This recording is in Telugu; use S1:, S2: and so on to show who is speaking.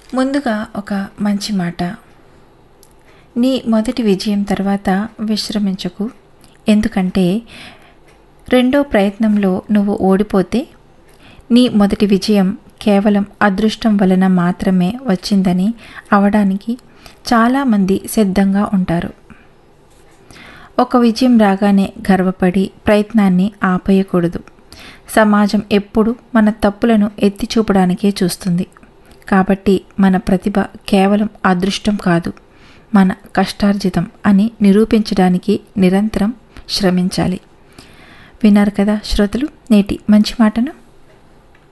S1: ముందుగా ఒక మంచి మాట నీ మొదటి విజయం తర్వాత విశ్రమించకు ఎందుకంటే రెండో ప్రయత్నంలో నువ్వు ఓడిపోతే నీ మొదటి విజయం కేవలం అదృష్టం వలన మాత్రమే వచ్చిందని అవడానికి చాలామంది సిద్ధంగా ఉంటారు ఒక విజయం రాగానే గర్వపడి ప్రయత్నాన్ని ఆపేయకూడదు సమాజం ఎప్పుడు మన తప్పులను ఎత్తి చూపడానికే చూస్తుంది కాబట్టి మన ప్రతిభ కేవలం అదృష్టం కాదు మన కష్టార్జితం అని నిరూపించడానికి నిరంతరం శ్రమించాలి విన్నారు కదా శ్రోతలు నేటి మంచి మాటను